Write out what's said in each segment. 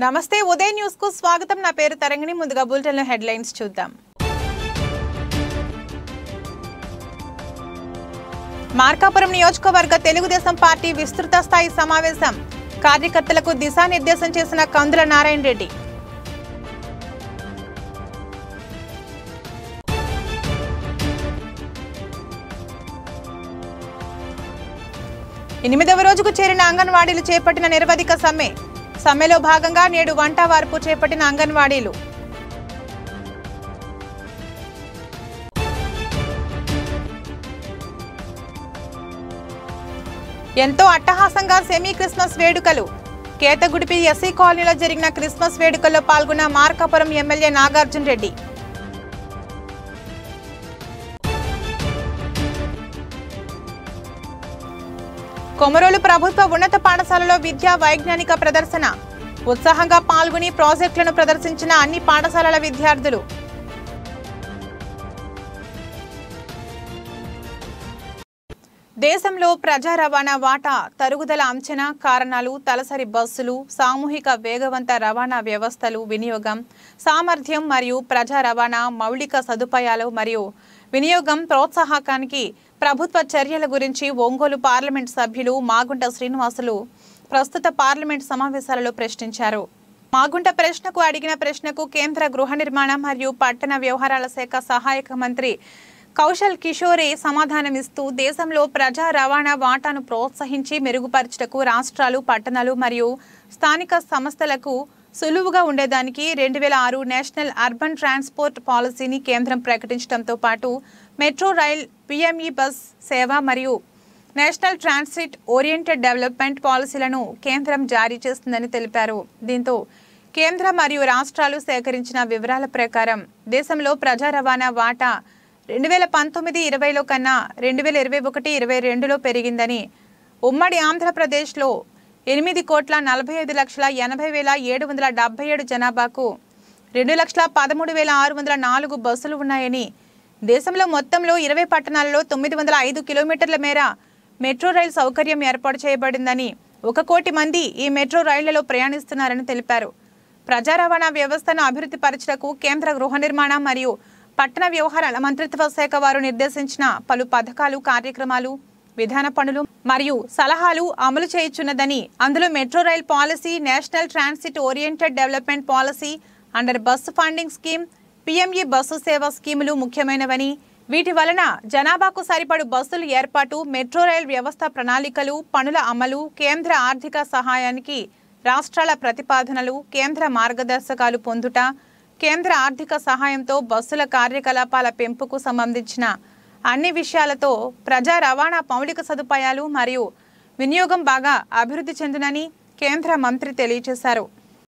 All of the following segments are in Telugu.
నమస్తే ఉదయ న్యూస్ కు స్వాగతం నా పేరు తరంగిణి ముందుగా బులెటిన్ లో హెడ్లైన్స్ చూద్దాం మార్కాపురం నియోజకవర్గ తెలుగుదేశం పార్టీ విస్తృత స్థాయి సమావేశం కార్యకర్తలకు దిశానిర్దేశం చేసిన కందుల నారాయణ రెడ్డి ఎనిమిదవ రోజుకు చేరిన అంగన్వాడీలు చేపట్టిన నిరవధిక సమ్మె సమ్మెలో భాగంగా నేడు వంట వార్పు చేపట్టిన అంగన్వాడీలు ఎంతో అట్టహాసంగా సెమీ క్రిస్మస్ వేడుకలు కేతగుడిపి ఎస్సీ కాలనీలో జరిగిన క్రిస్మస్ వేడుకల్లో పాల్గొన్న మార్కాపురం ఎమ్మెల్యే నాగార్జున రెడ్డి కొమరోలు ప్రభుత్వ ఉన్నత పాఠశాలలో విద్యా వైజ్ఞానిక ప్రదర్శన ఉత్సాహంగా పాల్గొని ప్రాజెక్టులను ప్రదర్శించిన అన్ని పాఠశాలల విద్యార్థులు దేశంలో ప్రజా రవాణా వాటా తరుగుదల అంచనా కారణాలు తలసరి బస్సులు సామూహిక వేగవంత రవాణా వ్యవస్థలు వినియోగం సామర్థ్యం మరియు ప్రజా రవాణా మౌలిక సదుపాయాలు మరియు వినియోగం ప్రోత్సాహకానికి ప్రభుత్వ చర్యల గురించి ఒంగోలు పార్లమెంట్ సభ్యులు మాగుంట శ్రీనివాసులు ప్రస్తుత పార్లమెంట్ సమావేశాలలో ప్రశ్నించారు మాగుంట ప్రశ్నకు అడిగిన ప్రశ్నకు కేంద్ర గృహ నిర్మాణ మరియు పట్టణ వ్యవహారాల శాఖ సహాయక మంత్రి కౌశల్ కిషోరే సమాధానమిస్తూ దేశంలో ప్రజా రవాణా వాటాను ప్రోత్సహించి మెరుగుపరచుటకు రాష్ట్రాలు పట్టణాలు మరియు స్థానిక సంస్థలకు సులువుగా ఉండేదానికి రెండు వేల ఆరు నేషనల్ అర్బన్ ట్రాన్స్పోర్ట్ పాలసీని కేంద్రం ప్రకటించడంతో పాటు మెట్రో రైల్ పిఎంఈ బస్ సేవ మరియు నేషనల్ ట్రాన్సిట్ ఓరియంటెడ్ డెవలప్మెంట్ పాలసీలను కేంద్రం జారీ చేస్తుందని తెలిపారు దీంతో కేంద్ర మరియు రాష్ట్రాలు సేకరించిన వివరాల ప్రకారం దేశంలో ప్రజా రవాణా వాటా రెండు వేల పంతొమ్మిది ఇరవైలో కన్నా రెండు వేల ఇరవై ఒకటి ఇరవై రెండులో పెరిగిందని ఉమ్మడి ఆంధ్రప్రదేశ్లో ఎనిమిది కోట్ల నలభై ఐదు లక్షల ఎనభై వేల ఏడు వందల డెబ్బై ఏడు జనాభాకు రెండు లక్షల పదమూడు వేల ఆరు వందల నాలుగు బస్సులు ఉన్నాయని దేశంలో మొత్తంలో ఇరవై పట్టణాలలో తొమ్మిది వందల ఐదు కిలోమీటర్ల మేర మెట్రో రైలు సౌకర్యం ఏర్పాటు చేయబడిందని ఒక కోటి మంది ఈ మెట్రో రైళ్లలో ప్రయాణిస్తున్నారని తెలిపారు ప్రజా రవాణా వ్యవస్థను అభివృద్ధి పరచటకు కేంద్ర గృహ నిర్మాణ మరియు పట్టణ వ్యవహారాల మంత్రిత్వ శాఖ వారు నిర్దేశించిన పలు పథకాలు కార్యక్రమాలు విధాన పనులు మరియు సలహాలు అమలు చేయుచున్నదని అందులో metro rail policy national transit oriented development policy under bus funding scheme PME bus సేవ స్కీములు ముఖ్యమైనవని వీటి వలన జనాభాకు సరిపడు బస్సులు ఏర్పాటు మెట్రో రైల్ వ్యవస్థ ప్రణాళికలు పనుల అమలు కేంద్ర ఆర్థిక సహాయానికి రాష్ట్రాల ప్రతిపాదనలు కేంద్ర మార్గదర్శకాలు పొందుట కేంద్ర ఆర్థిక సహాయంతో బస్సుల కార్యకలాపాల పెంపుకు సంబంధించిన అన్ని విషయాలతో ప్రజా రవాణా మౌలిక సదుపాయాలు మరియు వినియోగం బాగా అభివృద్ధి చెందునని కేంద్ర మంత్రి తెలియజేశారు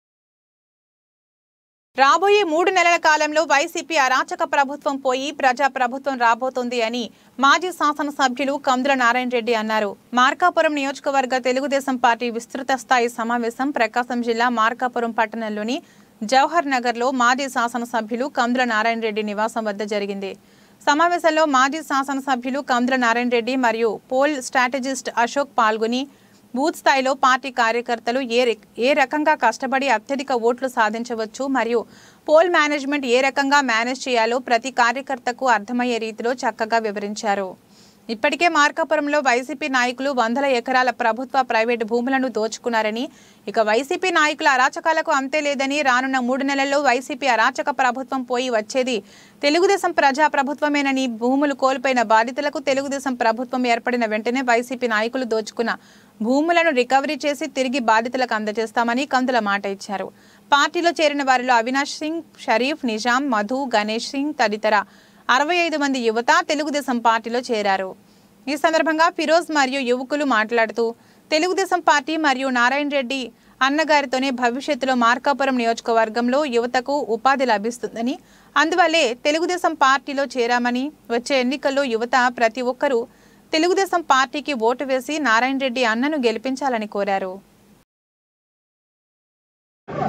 రాబోయే మూడు నెలల కాలంలో వైసీపీ అరాచక ప్రభుత్వం పోయి ప్రజా ప్రభుత్వం రాబోతోంది అని మాజీ శాసనసభ్యులు కందుల నారాయణ రెడ్డి అన్నారు మార్కాపురం నియోజకవర్గ తెలుగుదేశం పార్టీ విస్తృత స్థాయి సమావేశం ప్రకాశం జిల్లా మార్కాపురం పట్టణంలోని జవహర్ నగర్లో మాజీ శాసనసభ్యులు కందుల నారాయణ రెడ్డి నివాసం వద్ద జరిగింది సమావేశంలో మాజీ శాసనసభ్యులు కందుల నారాయణ రెడ్డి మరియు పోల్ స్ట్రాటజిస్ట్ అశోక్ పాల్గొని బూత్ స్థాయిలో పార్టీ కార్యకర్తలు ఏ ర- ఏ రకంగా కష్టపడి అత్యధిక ఓట్లు సాధించవచ్చు మరియు పోల్ మేనేజ్మెంట్ ఏ రకంగా మేనేజ్ చేయాలో ప్రతి కార్యకర్తకు అర్థమయ్యే రీతిలో చక్కగా వివరించారు ఇప్పటికే మార్కాపురంలో వైసీపీ నాయకులు వందల ఎకరాల ప్రభుత్వ ప్రైవేటు భూములను దోచుకున్నారని ఇక వైసీపీ నాయకుల అరాచకాలకు అంతే లేదని రానున్న మూడు నెలల్లో వైసీపీ అరాచక ప్రభుత్వం పోయి వచ్చేది తెలుగుదేశం ప్రజా ప్రభుత్వమేనని భూములు కోల్పోయిన బాధితులకు తెలుగుదేశం ప్రభుత్వం ఏర్పడిన వెంటనే వైసీపీ నాయకులు దోచుకున్న భూములను రికవరీ చేసి తిరిగి బాధితులకు అందజేస్తామని కందుల మాట ఇచ్చారు పార్టీలో చేరిన వారిలో అవినాష్ సింగ్ షరీఫ్ నిజాం మధు గణేష్ సింగ్ తదితర అరవై ఐదు మంది యువత తెలుగుదేశం పార్టీలో చేరారు ఈ సందర్భంగా ఫిరోజ్ మరియు యువకులు మాట్లాడుతూ తెలుగుదేశం పార్టీ మరియు నారాయణ రెడ్డి అన్నగారితోనే భవిష్యత్తులో మార్కాపురం నియోజకవర్గంలో యువతకు ఉపాధి లభిస్తుందని అందువల్లే తెలుగుదేశం పార్టీలో చేరామని వచ్చే ఎన్నికల్లో యువత ప్రతి ఒక్కరూ తెలుగుదేశం పార్టీకి ఓటు వేసి నారాయణ రెడ్డి అన్నను గెలిపించాలని కోరారు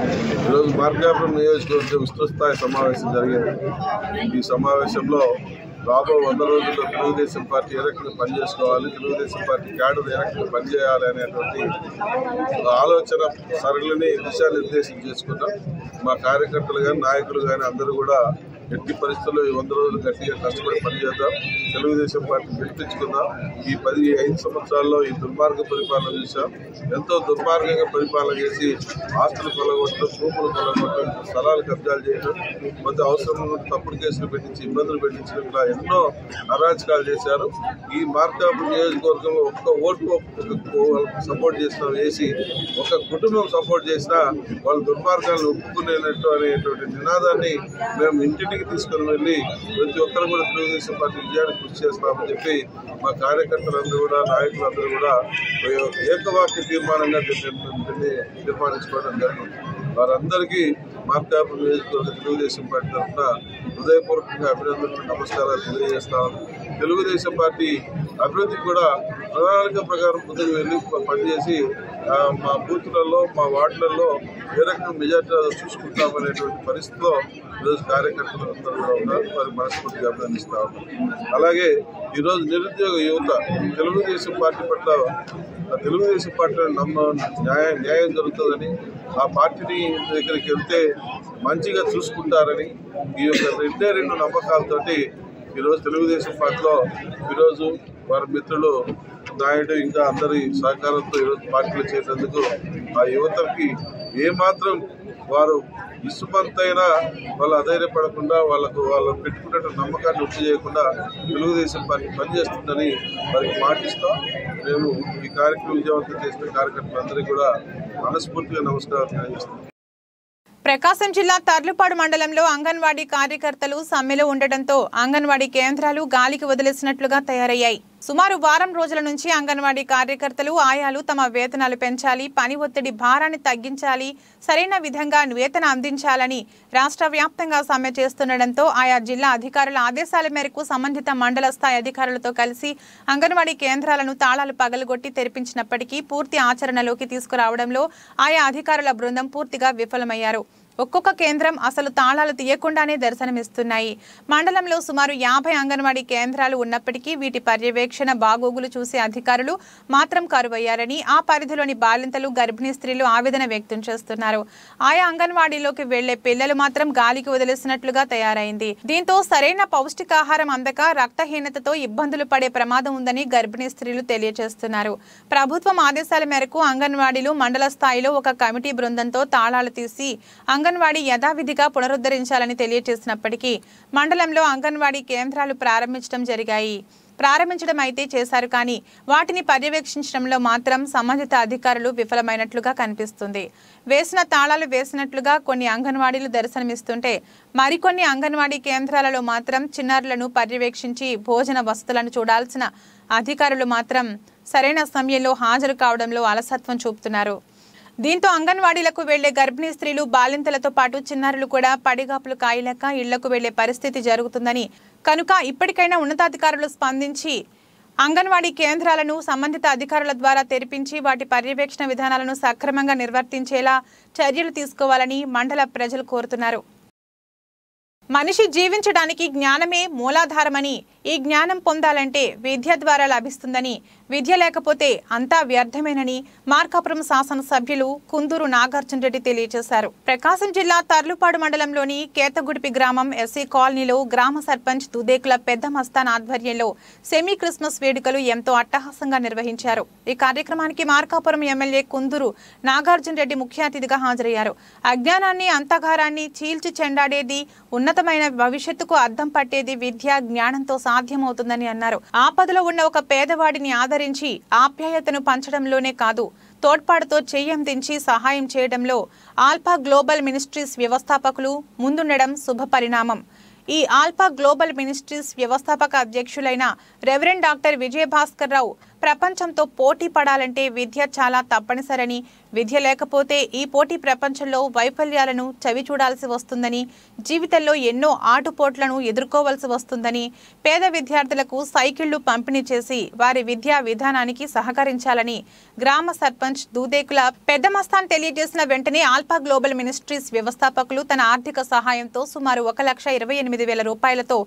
ఈరోజు మార్గాపురం నియోజకవర్గ విస్తృత స్థాయి సమావేశం జరిగింది ఈ సమావేశంలో రాబో వంద రోజుల్లో తెలుగుదేశం పార్టీ ఏ రకంగా పనిచేసుకోవాలి తెలుగుదేశం పార్టీ క్యాడర్ ఏ రకంగా పనిచేయాలి అనేటువంటి ఒక ఆలోచన సరళిని దిశానిర్దేశం చేసుకున్నాం మా కార్యకర్తలు కానీ నాయకులు కానీ అందరూ కూడా ఎట్టి పరిస్థితుల్లో ఈ వంద రోజులు గట్టిగా కష్టపడి పనిచేద్దాం తెలుగుదేశం పార్టీ గెలిపించుకుందాం ఈ పది ఐదు సంవత్సరాల్లో ఈ దుర్మార్గ పరిపాలన చూసాం ఎంతో దుర్మార్గంగా పరిపాలన చేసి ఆస్తులు కొలగొట్టడం భూములు కొలగొట్టడం స్థలాలు కబ్జాలు చేయడం కొంత అవసరం ఉన్న తప్పుడు కేసులు పెట్టించి ఇబ్బందులు పెట్టించడం ఇలా ఎన్నో అరాచకాలు చేశారు ఈ మార్కాపు నియోజకవర్గంలో ఒక్క ఓటు వాళ్ళకి సపోర్ట్ చేసిన వేసి ఒక కుటుంబం సపోర్ట్ చేసినా వాళ్ళు దుర్మార్గాలను ఒప్పుకునేనట్టు అనేటువంటి నినాదాన్ని మేము ఇంటింటికి తీసుకుని వెళ్ళి ప్రతి ఒక్కరు కూడా తెలుగుదేశం పార్టీ విజయానికి కృషి చేస్తామని చెప్పి మా కార్యకర్తలందరూ కూడా నాయకులందరూ కూడా ఏకవాక్య తీర్మానంగా దీన్ని దీన్ని తీర్మానించుకోవడం జరిగింది వారందరికీ మార్కాపు నియోజకవర్గ తెలుగుదేశం పార్టీ తరఫున హృదయపూర్వకంగా అభినందనలు నమస్కారాలు తెలియజేస్తాను తెలుగుదేశం పార్టీ అభివృద్ధికి కూడా ప్రణాళిక ప్రకారం ముందుకు వెళ్ళి పనిచేసి ఆ, మా బూత్లలో మా వార్డులలో ఏ రకంగా మెజార్టీ చూసుకుంటామనేటువంటి పరిస్థితిలో ఈరోజు కార్యకర్తలు అందరూ కూడా ఉన్నారు వారి మనస్ఫూర్తిగా అభినందిస్తా ఉన్నాం అలాగే ఈరోజు నిరుద్యోగ యువత తెలుగుదేశం పార్టీ పట్ల ఆ తెలుగుదేశం పార్టీలో నమ్మ న్యాయం న్యాయం జరుగుతుందని ఆ పార్టీని దగ్గరికి వెళ్తే మంచిగా చూసుకుంటారని ఈ యొక్క రెండే రెండు నమ్మకాలతోటి ఈరోజు తెలుగుదేశం పార్టీలో ఈరోజు వారి మిత్రులు నాయుడు ఇంకా అందరి సహకారంతో ఈరోజు పార్టీలో చేసేందుకు ఆ యువతకి ఏమాత్రం వారు ఇసుమంతైనా వాళ్ళు అధైర్యపడకుండా వాళ్ళకు వాళ్ళు పెట్టుకున్న నమ్మకాన్ని వచ్చి చేయకుండా తెలుగుదేశం పార్టీ పనిచేస్తుందని వారికి మాటిస్తాం మేము ఈ కార్యక్రమం విజయవంతం చేసిన కార్యకర్తలందరికీ కూడా మనస్ఫూర్తిగా నమస్కారం తెలియజేస్తాం ప్రకాశం జిల్లా తర్లుపాడు మండలంలో అంగన్వాడీ కార్యకర్తలు సమ్మెలో ఉండటంతో అంగన్వాడీ కేంద్రాలు గాలికి వదిలేసినట్లుగా తయారయ్యాయి సుమారు వారం రోజుల నుంచి అంగన్వాడీ కార్యకర్తలు ఆయాలు తమ వేతనాలు పెంచాలి పని ఒత్తిడి భారాన్ని తగ్గించాలి సరైన విధంగా వేతన అందించాలని రాష్ట్ర వ్యాప్తంగా సమ్మె చేస్తుండటంతో ఆయా జిల్లా అధికారుల ఆదేశాల మేరకు సంబంధిత మండల స్థాయి అధికారులతో కలిసి అంగన్వాడీ కేంద్రాలను తాళాలు పగలగొట్టి తెరిపించినప్పటికీ పూర్తి ఆచరణలోకి తీసుకురావడంలో ఆయా అధికారుల బృందం పూర్తిగా విఫలమయ్యారు ఒక్కొక్క కేంద్రం అసలు తాళాలు తీయకుండానే దర్శనమిస్తున్నాయి మండలంలో సుమారు యాభై అంగన్వాడీ కేంద్రాలు ఉన్నప్పటికీ వీటి పర్యవేక్షణ బాగోగులు చూసే అధికారులు మాత్రం కరువయ్యారని ఆ పరిధిలోని బాలింతలు గర్భిణీ స్త్రీలు ఆవేదన వ్యక్తం చేస్తున్నారు ఆయా అంగన్వాడీలోకి వెళ్లే పిల్లలు మాత్రం గాలికి వదిలేసినట్లుగా తయారైంది దీంతో సరైన పౌష్టికాహారం అందక రక్తహీనతతో ఇబ్బందులు పడే ప్రమాదం ఉందని గర్భిణీ స్త్రీలు తెలియజేస్తున్నారు ప్రభుత్వం ఆదేశాల మేరకు అంగన్వాడీలు మండల స్థాయిలో ఒక కమిటీ బృందంతో తాళాలు తీసి అంగన్వాడీ యథావిధిగా పునరుద్ధరించాలని తెలియజేసినప్పటికీ మండలంలో అంగన్వాడీ కేంద్రాలు ప్రారంభించడం జరిగాయి ప్రారంభించడం అయితే చేశారు కానీ వాటిని పర్యవేక్షించడంలో మాత్రం సంబంధిత అధికారులు విఫలమైనట్లుగా కనిపిస్తుంది వేసిన తాళాలు వేసినట్లుగా కొన్ని అంగన్వాడీలు దర్శనమిస్తుంటే మరికొన్ని అంగన్వాడీ కేంద్రాలలో మాత్రం చిన్నారులను పర్యవేక్షించి భోజన వసతులను చూడాల్సిన అధికారులు మాత్రం సరైన సమయంలో హాజరు కావడంలో అలసత్వం చూపుతున్నారు దీంతో అంగన్వాడీలకు వెళ్లే గర్భిణీ స్త్రీలు బాలింతలతో పాటు చిన్నారులు కూడా పడిగాపులు కాయలేక ఇళ్లకు వెళ్లే పరిస్థితి జరుగుతుందని కనుక ఇప్పటికైనా ఉన్నతాధికారులు స్పందించి అంగన్వాడీ కేంద్రాలను సంబంధిత అధికారుల ద్వారా తెరిపించి వాటి పర్యవేక్షణ విధానాలను సక్రమంగా నిర్వర్తించేలా చర్యలు తీసుకోవాలని మండల ప్రజలు కోరుతున్నారు మనిషి జీవించడానికి జ్ఞానమే మూలాధారమని ఈ జ్ఞానం పొందాలంటే విద్య ద్వారా లభిస్తుందని విద్య లేకపోతే అంతా వ్యర్థమేనని మార్కాపురం శాసనసభ్యులు కుందూరు నాగార్జున రెడ్డి తెలియజేశారు ప్రకాశం జిల్లా తర్లుపాడు మండలంలోని కేతగుడిపి గ్రామం ఎస్సీ కాలనీలో గ్రామ సర్పంచ్ దుదేకుల పెద్ద మస్తాన్ ఆధ్వర్యంలో సెమీ క్రిస్మస్ వేడుకలు ఎంతో అట్టహాసంగా నిర్వహించారు ఈ కార్యక్రమానికి మార్కాపురం ఎమ్మెల్యే కుందూరు నాగార్జున రెడ్డి ముఖ్య అతిథిగా హాజరయ్యారు అజ్ఞానాన్ని అంతగారాన్ని చీల్చి చెండాడేది ఉన్నతమైన భవిష్యత్తుకు అద్దం పట్టేది విద్య జ్ఞానంతో సాధ్యమవుతుందని అన్నారు ఆపదలో ఉన్న ఒక పేదవాడిని ఆదరించి ఆప్యాయతను పంచడంలోనే కాదు తోడ్పాటుతో చెయ్యందించి సహాయం చేయడంలో ఆల్ఫా గ్లోబల్ మినిస్ట్రీస్ వ్యవస్థాపకులు ముందుండడం శుభ పరిణామం ఈ ఆల్ఫా గ్లోబల్ మినిస్ట్రీస్ వ్యవస్థాపక అధ్యక్షులైన రెవరెండ్ డాక్టర్ విజయభాస్కర్ రావు ప్రపంచంతో పోటీ పడాలంటే విద్య చాలా తప్పనిసరని విద్య లేకపోతే ఈ పోటీ ప్రపంచంలో వైఫల్యాలను చవి చూడాల్సి వస్తుందని జీవితంలో ఎన్నో ఆటుపోట్లను ఎదుర్కోవాల్సి వస్తుందని పేద విద్యార్థులకు సైకిళ్లు పంపిణీ చేసి వారి విద్యా విధానానికి సహకరించాలని గ్రామ సర్పంచ్ దూదేకుల పెద్ద మస్తాన్ తెలియజేసిన వెంటనే ఆల్ఫా గ్లోబల్ మినిస్ట్రీస్ వ్యవస్థాపకులు తన ఆర్థిక సహాయంతో సుమారు ఒక లక్ష ఇరవై ఎనిమిది వేల రూపాయలతో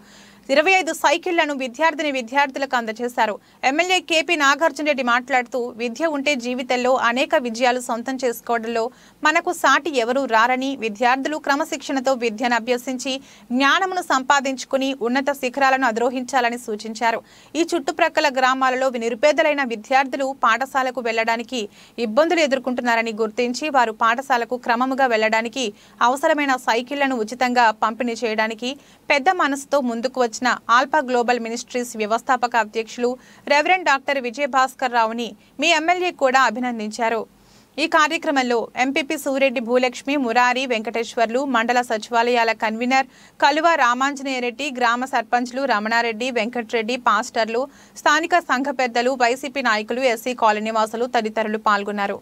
ఇరవై ఐదు సైకిళ్లను విద్యార్థిని విద్యార్థులకు అందజేశారు ఎమ్మెల్యే కేపీ నాగార్జున రెడ్డి మాట్లాడుతూ విద్య ఉంటే జీవితంలో అనేక విజయాలు సొంతం చేసుకోవడంలో మనకు సాటి ఎవరూ రారని విద్యార్థులు క్రమశిక్షణతో విద్యను అభ్యసించి జ్ఞానమును సంపాదించుకుని ఉన్నత శిఖరాలను అధిరోహించాలని సూచించారు ఈ చుట్టుప్రక్కల గ్రామాలలో నిరుపేదలైన విద్యార్థులు పాఠశాలకు వెళ్లడానికి ఇబ్బందులు ఎదుర్కొంటున్నారని గుర్తించి వారు పాఠశాలకు క్రమముగా వెళ్లడానికి అవసరమైన సైకిళ్లను ఉచితంగా పంపిణీ చేయడానికి పెద్ద మనసుతో ముందుకు వచ్చిన ఆల్పా గ్లోబల్ మినిస్ట్రీస్ వ్యవస్థాపక అధ్యక్షులు రెవరెండ్ డాక్టర్ విజయభాస్కర్ రావుని మీ ఎమ్మెల్యే కూడా అభినందించారు ఈ కార్యక్రమంలో ఎంపీపీ సూరెడ్డి భూలక్ష్మి మురారి వెంకటేశ్వర్లు మండల సచివాలయాల కన్వీనర్ కలువ రామాంజనేయరెడ్డి గ్రామ సర్పంచ్లు రమణారెడ్డి వెంకట్రెడ్డి పాస్టర్లు స్థానిక సంఘ పెద్దలు వైసీపీ నాయకులు ఎస్సీ కాలనీ వాసులు తదితరులు పాల్గొన్నారు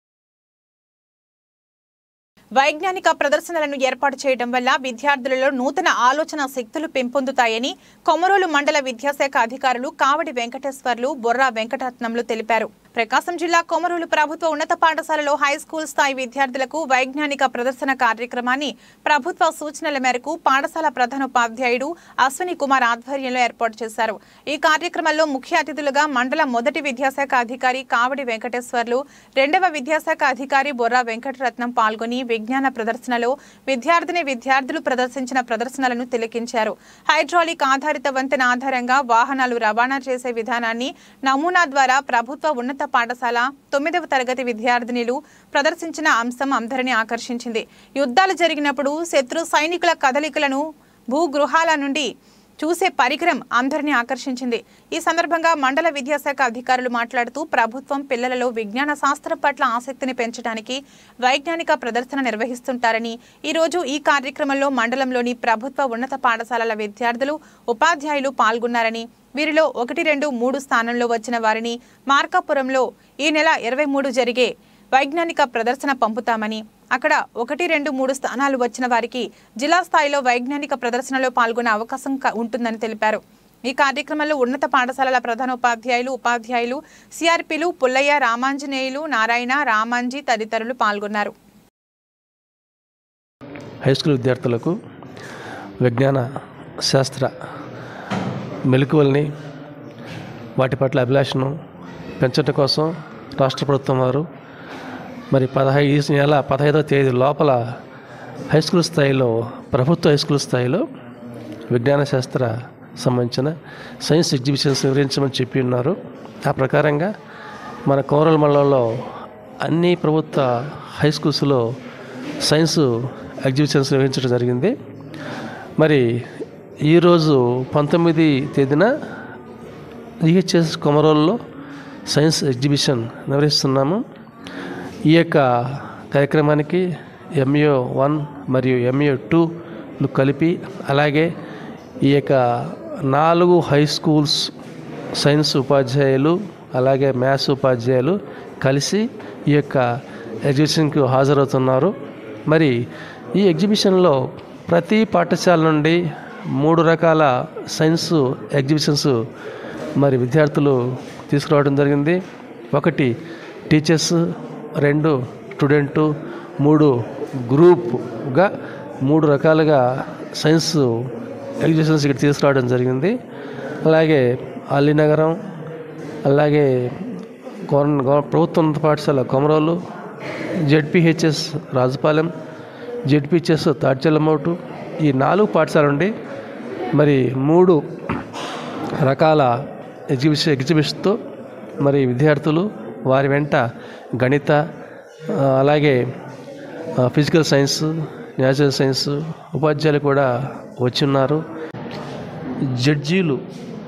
వైజ్ఞానిక ప్రదర్శనలను ఏర్పాటు చేయడం వల్ల విద్యార్థులలో నూతన ఆలోచన శక్తులు పెంపొందుతాయని కొమరోలు మండల విద్యాశాఖ అధికారులు కావడి వెంకటేశ్వర్లు బొర్రా వెంకటరత్నంలు తెలిపారు ప్రకాశం జిల్లా కొమరోలు ప్రభుత్వ ఉన్నత పాఠశాలలో హై స్కూల్ స్థాయి విద్యార్థులకు వైజ్ఞానిక ప్రదర్శన కార్యక్రమాన్ని ప్రభుత్వ సూచనల మేరకు పాఠశాల ప్రధానోపాధ్యాయుడు అశ్విని కుమార్ ఆధ్వర్యంలో ఏర్పాటు చేశారు ఈ కార్యక్రమంలో ముఖ్య అతిథులుగా మండల మొదటి విద్యాశాఖ అధికారి కావడి వెంకటేశ్వర్లు రెండవ విద్యాశాఖ అధికారి బొర్రా వెంకటరత్నం పాల్గొని విజ్ఞాన ప్రదర్శనలో విద్యార్థిని విద్యార్థులు ప్రదర్శించిన ప్రదర్శనలను తిలకించారు హైడ్రాలిక్ ఆధారిత వంతెన ఆధారంగా వాహనాలు రవాణా చేసే విధానాన్ని నమూనా ద్వారా ప్రభుత్వ ఉన్నత పాఠశాల తొమ్మిదవ తరగతి విద్యార్థినిలు ప్రదర్శించిన అంశం అందరినీ ఆకర్షించింది యుద్ధాలు జరిగినప్పుడు శత్రు సైనికుల కదలికలను భూగృహాల నుండి చూసే పరికరం అందరినీ ఆకర్షించింది ఈ సందర్భంగా మండల విద్యాశాఖ అధికారులు మాట్లాడుతూ ప్రభుత్వం పిల్లలలో విజ్ఞాన శాస్త్రం పట్ల ఆసక్తిని పెంచడానికి వైజ్ఞానిక ప్రదర్శన నిర్వహిస్తుంటారని ఈ రోజు ఈ కార్యక్రమంలో మండలంలోని ప్రభుత్వ ఉన్నత పాఠశాలల విద్యార్థులు ఉపాధ్యాయులు పాల్గొన్నారని వీరిలో ఒకటి రెండు మూడు స్థానంలో వచ్చిన వారిని మార్కాపురంలో ఈ నెల ఇరవై మూడు జరిగే వైజ్ఞానిక ప్రదర్శన పంపుతామని అక్కడ ఒకటి రెండు మూడు స్థానాలు వచ్చిన వారికి జిల్లా స్థాయిలో వైజ్ఞానిక ప్రదర్శనలో పాల్గొనే అవకాశం క- ఉంటుందని తెలిపారు ఈ కార్యక్రమంలో ఉన్నత పాఠశాలల ప్రధానోపాధ్యాయులు ఉపాధ్యాయులు సిఆర్పీలు పుల్లయ్య రామాంజనేయులు నారాయణ రామాంజీ తదితరులు పాల్గొన్నారు హై స్కూల్ విద్యార్థులకు విజ్ఞాన శాస్త్ర మెలకువల్ని వాటి పట్ల అభిలాషను పెంచడం కోసం రాష్ట్ర ప్రభుత్వం వారు మరి పదహైదు ఈ నెల పదహైదవ తేదీ లోపల హై స్కూల్ స్థాయిలో ప్రభుత్వ హై స్కూల్ స్థాయిలో విజ్ఞాన శాస్త్ర సంబంధించిన సైన్స్ ఎగ్జిబిషన్స్ వివరించమని చెప్పి ఉన్నారు ఆ ప్రకారంగా మన కోరల మండలంలో అన్ని ప్రభుత్వ హై స్కూల్స్లో సైన్స్ ఎగ్జిబిషన్స్ నిర్వహించడం జరిగింది మరి ఈరోజు పంతొమ్మిది తేదీన ఈహెచ్ఎస్ కొమరోల్లో సైన్స్ ఎగ్జిబిషన్ నిర్వహిస్తున్నాము ఈ యొక్క కార్యక్రమానికి ఎంఏ వన్ మరియు ఎంఏ టూలు కలిపి అలాగే ఈ యొక్క నాలుగు హై స్కూల్స్ సైన్స్ ఉపాధ్యాయులు అలాగే మ్యాథ్స్ ఉపాధ్యాయులు కలిసి ఈ యొక్క ఎగ్జిబిషన్కి హాజరవుతున్నారు మరి ఈ ఎగ్జిబిషన్లో ప్రతి పాఠశాల నుండి మూడు రకాల సైన్స్ ఎగ్జిబిషన్స్ మరి విద్యార్థులు తీసుకురావడం జరిగింది ఒకటి టీచర్స్ రెండు స్టూడెంటు మూడు గ్రూప్గా మూడు రకాలుగా సైన్స్ ఎగ్జిబిషన్స్ ఇక్కడ తీసుకురావడం జరిగింది అలాగే అల్లినగరం అలాగే గవర్న గవ- ప్రభుత్వ ఉన్నత పాఠశాల కొమరోలు జెడ్పిహెచ్ఎస్ రాజపాలెం జెడ్పిహెచ్ఎస్ తాడ్చెల్లమౌటు ఈ నాలుగు పాఠశాల నుండి మరి మూడు రకాల ఎగ్జిబిషన్ ఎగ్జిబిషన్తో మరి విద్యార్థులు వారి వెంట గణిత ఆ, అలాగే ఆ, ఫిజికల్ సైన్స్ న్యాచురల్ సైన్స్ ఉపాధ్యాయులు కూడా వచ్చి ఉన్నారు జడ్జీలు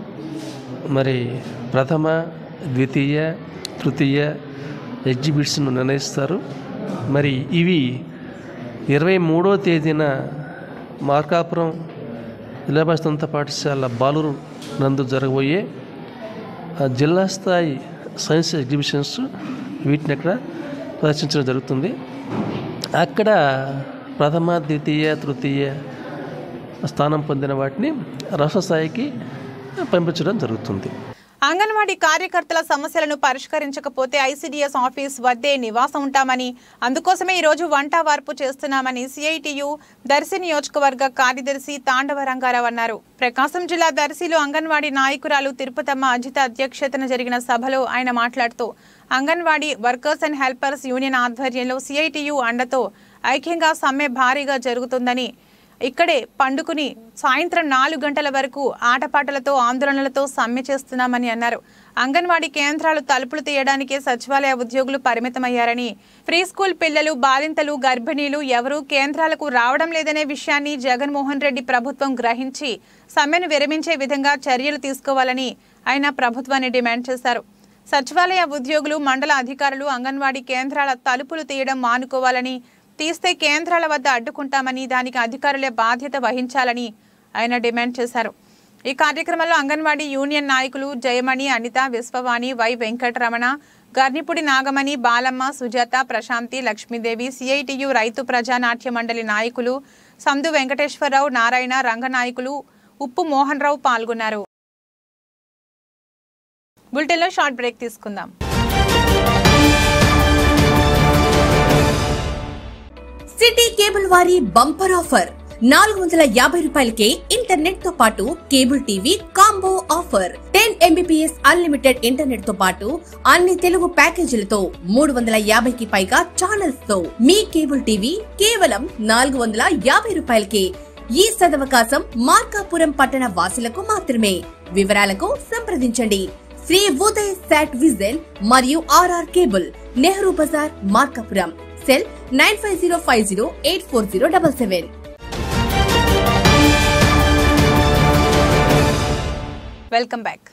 మరి ప్రథమ ద్వితీయ తృతీయ ఎగ్జిబిట్స్ను నిర్ణయిస్తారు మరి ఇవి ఇరవై మూడో తేదీన మార్కాపురం జిల్లా పరిషత్ పాఠశాల బాలూరు నందు జరగబోయే ఆ జిల్లా స్థాయి సైన్స్ ఎగ్జిబిషన్స్ వీటిని అక్కడ ప్రదర్శించడం జరుగుతుంది అక్కడ ప్రథమ ద్వితీయ తృతీయ స్థానం పొందిన వాటిని రాష్ట్ర స్థాయికి పంపించడం జరుగుతుంది అంగన్వాడీ కార్యకర్తల సమస్యలను పరిష్కరించకపోతే ఐసీడీఎస్ ఆఫీస్ వద్దే నివాసం ఉంటామని అందుకోసమే ఈరోజు వంట వార్పు చేస్తున్నామని సిఐటియు దర్శి నియోజకవర్గ కార్యదర్శి తాండవ రంగారావు అన్నారు ప్రకాశం జిల్లా దర్శిలో అంగన్వాడీ నాయకురాలు తిరుపతమ్మ అజిత అధ్యక్షతన జరిగిన సభలో ఆయన మాట్లాడుతూ anganwadi workers and helpers union ఆధ్వర్యంలో సిఐటియు అండతో ఐక్యంగా సమ్మె భారీగా జరుగుతుందని ఇక్కడే పండుకుని సాయంత్రం నాలుగు గంటల వరకు ఆటపాటలతో ఆందోళనలతో సమ్మె చేస్తున్నామని అన్నారు అంగన్వాడీ కేంద్రాలు తలుపులు తీయడానికే సచివాలయ ఉద్యోగులు పరిమితమయ్యారని ప్రీ స్కూల్ పిల్లలు బాలింతలు గర్భిణీలు ఎవరూ కేంద్రాలకు రావడం లేదనే విషయాన్ని జగన్మోహన్ రెడ్డి ప్రభుత్వం గ్రహించి సమ్మెను విరమించే విధంగా చర్యలు తీసుకోవాలని ఆయన ప్రభుత్వాన్ని డిమాండ్ చేశారు సచివాలయ ఉద్యోగులు మండల అధికారులు అంగన్వాడీ కేంద్రాల తలుపులు తీయడం మానుకోవాలని తీస్తే కేంద్రాల వద్ద అడ్డుకుంటామని దానికి అధికారులే బాధ్యత వహించాలని ఆయన డిమాండ్ చేశారు ఈ కార్యక్రమంలో అంగన్వాడీ యూనియన్ నాయకులు జయమణి అనిత విశ్వవాణి వై వెంకటరమణ గర్నిపుడి నాగమణి బాలమ్మ సుజాత ప్రశాంతి లక్ష్మీదేవి సిఐటియు రైతు ప్రజానాట్య మండలి నాయకులు సందు వెంకటేశ్వరరావు నారాయణ రంగనాయకులు ఉప్పు మోహన్ రావు పాల్గొన్నారు బులెటిన్లో షార్ట్ బ్రేక్ తీసుకుందాం సిటీ కేబుల్ వారి బంపర్ ఆఫర్ నాలుగు వందల యాభై రూపాయలకే ఇంటర్నెట్ తో పాటు cable TV combo offer ten Mbps unlimited internet తో పాటు అన్ని తెలుగు ప్యాకేజీలతో మూడు వందల యాభైకి పైగా ఛానల్స్ తో మీ కేబుల్ టీవీ కేవలం నాలుగు వందల యాభై రూపాయలకే ఈ సదవకాశం మార్కాపురం పట్టణ వాసులకు మాత్రమే వివరాలకు సంప్రదించండి శ్రీ ఉదయ్ సాట్ విజన్ మరియు RR cable Nehru Bazar Markapuram cell nine five zero five zero eight four zero double seven welcome back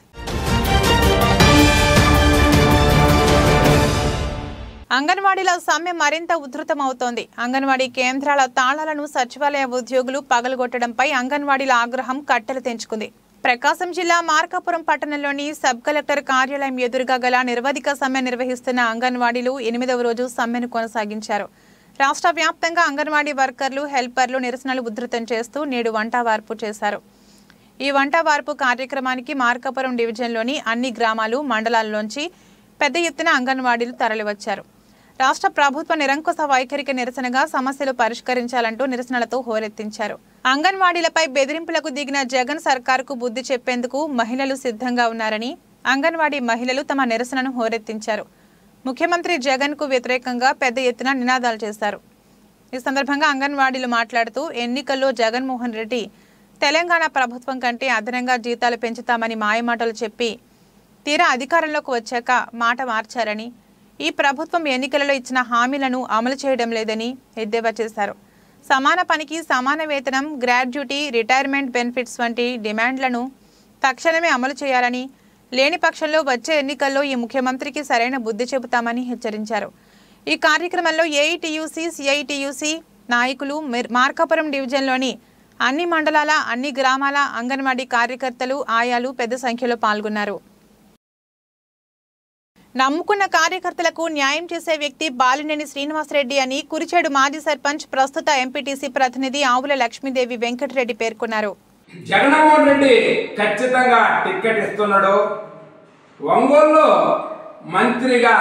అంగన్వాడీల సమ్మె మరింత ఉధృతమవుతోంది అంగన్వాడీ కేంద్రాల తాళాలను సచివాలయ ఉద్యోగులు పగలగొట్టడంపై అంగన్వాడీల ఆగ్రహం కట్టెలు తెంచుకుంది ప్రకాశం జిల్లా మార్కాపురం పట్టణంలోని సబ్ కలెక్టర్ కార్యాలయం ఎదురుగా గల నిర్వధిక సమ్మె నిర్వహిస్తున్న అంగన్వాడీలు ఎనిమిదవ రోజు సమ్మెను కొనసాగించారు రాష్ట్ర వ్యాప్తంగా అంగన్వాడీ వర్కర్లు హెల్పర్లు నిరసనలు ఉధృతం చేస్తూ నేడు వంట వార్పు చేశారు ఈ వంట వార్పు కార్యక్రమానికి మార్కాపురం డివిజన్లోని అన్ని గ్రామాలు మండలాల్లోంచి పెద్ద ఎత్తున అంగన్వాడీలు తరలివచ్చారు రాష్ట్ర ప్రభుత్వ నిరంకుశ వైఖరికి నిరసనగా సమస్యలు పరిష్కరించాలంటూ నిరసనలతో హోరెత్తించారు అంగన్వాడీలపై బెదిరింపులకు దిగిన జగన్ సర్కారుకు బుద్ధి చెప్పేందుకు మహిళలు సిద్ధంగా ఉన్నారని అంగన్వాడీ మహిళలు తమ నిరసనను హోరెత్తించారు ముఖ్యమంత్రి జగన్ కు వ్యతిరేకంగా పెద్ద ఎత్తున నినాదాలు చేశారు ఈ సందర్భంగా అంగన్వాడీలు మాట్లాడుతూ ఎన్నికల్లో జగన్మోహన్ రెడ్డి తెలంగాణ ప్రభుత్వం కంటే అదనంగా జీతాలు పెంచుతామని మాయమాటలు చెప్పి తీరా అధికారంలోకి వచ్చాక మాట మార్చారని ఈ ప్రభుత్వం ఎన్నికలలో ఇచ్చిన హామీలను అమలు చేయడం లేదని ఎద్దేవా చేశారు సమాన పనికి సమాన వేతనం గ్రాడ్యుటీ రిటైర్మెంట్ బెనిఫిట్స్ వంటి డిమాండ్లను తక్షణమే అమలు చేయాలని లేని పక్షంలో వచ్చే ఎన్నికల్లో ఈ ముఖ్యమంత్రికి సరైన బుద్ధి చెబుతామని హెచ్చరించారు ఈ కార్యక్రమంలో ఏఐటియుసి సిఐటియుసి నాయకులు మిర్- మార్కాపురం డివిజన్లోని అన్ని మండలాల అన్ని గ్రామాల అంగన్వాడీ కార్యకర్తలు ఆయాలు పెద్ద సంఖ్యలో పాల్గొన్నారు నమ్ముకున్న కార్యకర్తలకు న్యాయం చేసే వ్యక్తి బాలినేని శ్రీనివాసరెడ్డి అని కురిచేడు మాజీ సర్పంచ్ ప్రస్తుత ఎంపీటీసీ ప్రతినిధి ఆవుల లక్ష్మీదేవి వెంకటరెడ్డి పేర్కొన్నారు జగన్మోహన్ రెడ్డి ఖచ్చితంగా టిక్కెట్ ఇస్తున్నాడు ఒంగోలులో మంత్రిగా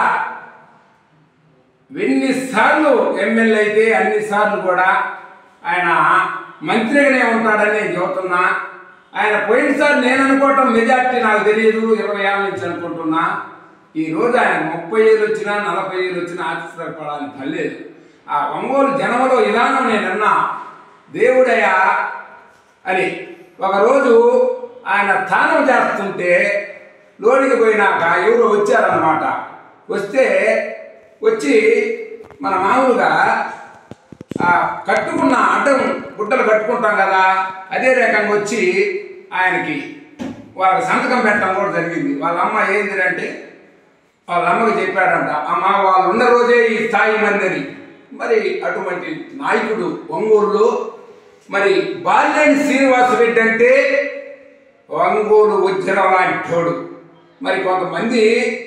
ఎన్నిసార్లు ఎమ్మెల్యే అయితే అన్నిసార్లు కూడా ఆయన మంత్రిగానే ఉంటాడని చెబుతున్నా ఆయన పోయినసారి నేను అనుకోవటం మెజార్టీ నాకు తెలియదు ఇరవై ఏళ్ళ నుంచి అనుకుంటున్నా ఈ రోజు ఆయన ముప్పై ఏళ్ళు వచ్చినా నలభై ఏళ్ళు వచ్చినా ఆశ్చర్యపడాలని పర్లేదు ఆ ఒంగోలు జనంలో ఇలానో నేను అన్నా దేవుడయ్యా అని ఒకరోజు ఆయన స్థానం చేస్తుంటే లోనికి పోయినాక ఎవరో వచ్చారన్నమాట వస్తే వచ్చి మన మామూలుగా ఆ కట్టుకున్న అడ్డం గుడ్డలు కట్టుకుంటాం కదా అదే రకంగా వచ్చి ఆయనకి వాళ్ళకి సంతకం పెట్టడం కూడా జరిగింది వాళ్ళ అమ్మ ఏంటిదంటే వాళ్ళ అమ్మకి చెప్పాడంట అమ్మ వాళ్ళు ఉన్న రోజే ఈ స్థాయి మందిని మరి అటువంటి నాయకుడు ఒంగోలులో మరి బాల్యేని శ్రీనివాసరెడ్డి అంటే ఒంగోలు వజ్రం లాంటోడు మరి కొంతమంది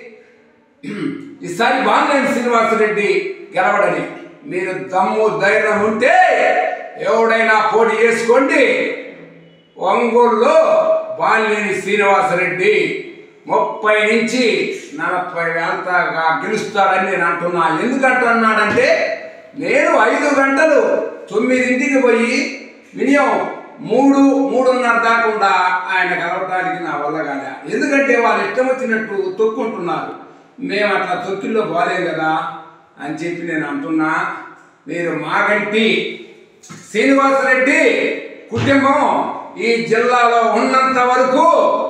ఈసారి బాల్యేని శ్రీనివాసరెడ్డి గెలవడని మీరు దమ్ము ధైర్యం ఉంటే ఎవడైనా పోటీ చేసుకోండి ఒంగోలులో బాలినేని శ్రీనివాసరెడ్డి ముప్పై నుంచి నలభై వేల దాకా గెలుస్తాడని నేను అంటున్నా ఎందుకంటున్నాడంటే నేను ఐదు గంటలు తొమ్మిదింటికి పోయి మినిమం మూడు మూడున్నర దాకుండా ఆయన కలవడానికి నా వల్ల కాలే ఎందుకంటే వాళ్ళు ఇష్టం వచ్చినట్టు తొక్కుంటున్నారు మేము అట్లా తొక్కిల్లో పోలేం కదా అని చెప్పి నేను అంటున్నా మీరు మాగంటి శ్రీనివాసరెడ్డి కుటుంబం ఈ జిల్లాలో ఉన్నంత వరకు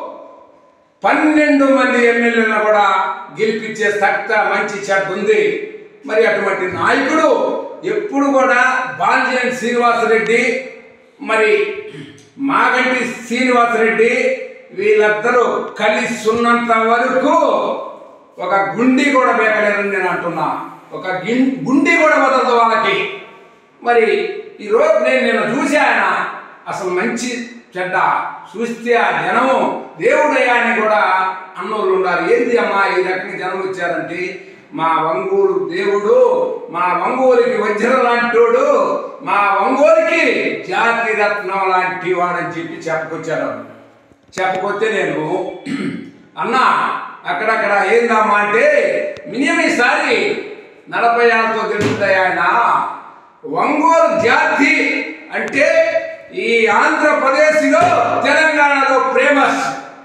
పన్నెండు మంది ఎమ్మెల్యేలను కూడా గెలిపించే సత్త మంచి చెడ్డ ఉంది మరి అటువంటి నాయకుడు ఎప్పుడు కూడా బాల్యన్ శ్రీనివాసరెడ్డి మరి మాగంటి శ్రీనివాసరెడ్డి వీళ్ళిద్దరూ కలిసి ఉన్నంత వరకు ఒక గుండి కూడా బేకలేరని నేను అంటున్నా ఒక గిన్ గుండి కూడా వదలదు వాళ్ళకి మరి ఈ రోజు నేను నేను చూసి ఆయన అసలు మంచి చెడ్డ చూస్తే ఆ జనము దేవుడయ్యా అని కూడా అన్నోళ్ళు ఉండాలి ఏంది అమ్మా ఈ రకంగా జనం వచ్చారంటే మా వంగూరు దేవుడు మా వంగూరికి వజ్రం లాంటోడు మా వంగూరికి జాతి రత్నం లాంటి వాడని చెప్పి చెప్పుకొచ్చారు చెప్పకపోతే నేను అన్నా అక్కడక్కడ ఏందమ్మా అంటే మినిమం ఈసారి నలభై ఆరుతో గెలుస్తాయి ఆయన ఒంగోలు జాతి అంటే ఈ ఆంధ్రప్రదేశ్లో తెలంగాణలో ఫేమస్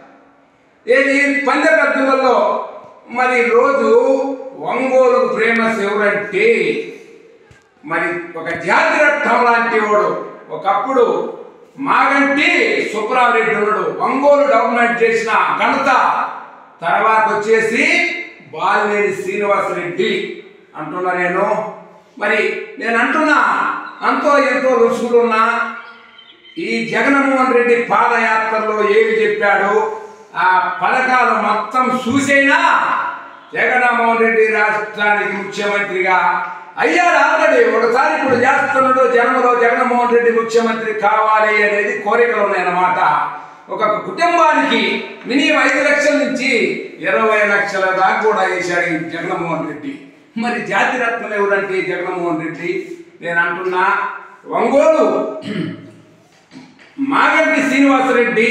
ఏది పంచగద్దులలో మరి రోజు ఒంగోలు ఫేమస్ ఎవరంటే మరి ఒక జాతి రత్నం లాంటి వాడు ఒకప్పుడు మాగంటి సుబ్బరామరెడ్డి ఉన్నాడు ఒంగోలు డెవలప్మెంట్ చేసిన ఘనత తర్వాత వచ్చేసి బాలినేని శ్రీనివాసరెడ్డి అంటున్నా నేను మరి నేను అంటున్నా అంతో ఎంతో రుసుగులున్నా ఈ జగన్మోహన్ రెడ్డి పాదయాత్రలో ఏమి చెప్పాడు ఆ పథకాలు మొత్తం చూసైనా జగన్మోహన్ రెడ్డి రాష్ట్రానికి ముఖ్యమంత్రిగా అయ్యాడు ఆల్రెడీ ఒకసారి ఇప్పుడు చేస్తున్నాడు జనంలో జగన్మోహన్ రెడ్డి ముఖ్యమంత్రి కావాలి అనేది కోరికలు ఉన్నాయన్నమాట ఒక కుటుంబానికి మినిమం ఐదు లక్షల నుంచి ఇరవై లక్షల దాకా కూడా వేశాడు ఈ జగన్మోహన్ రెడ్డి మరి జాతి రత్నం ఎవరంటే జగన్మోహన్ రెడ్డి నేను అంటున్నా ఒంగోలు మాగంటి శ్రీనివాసరెడ్డి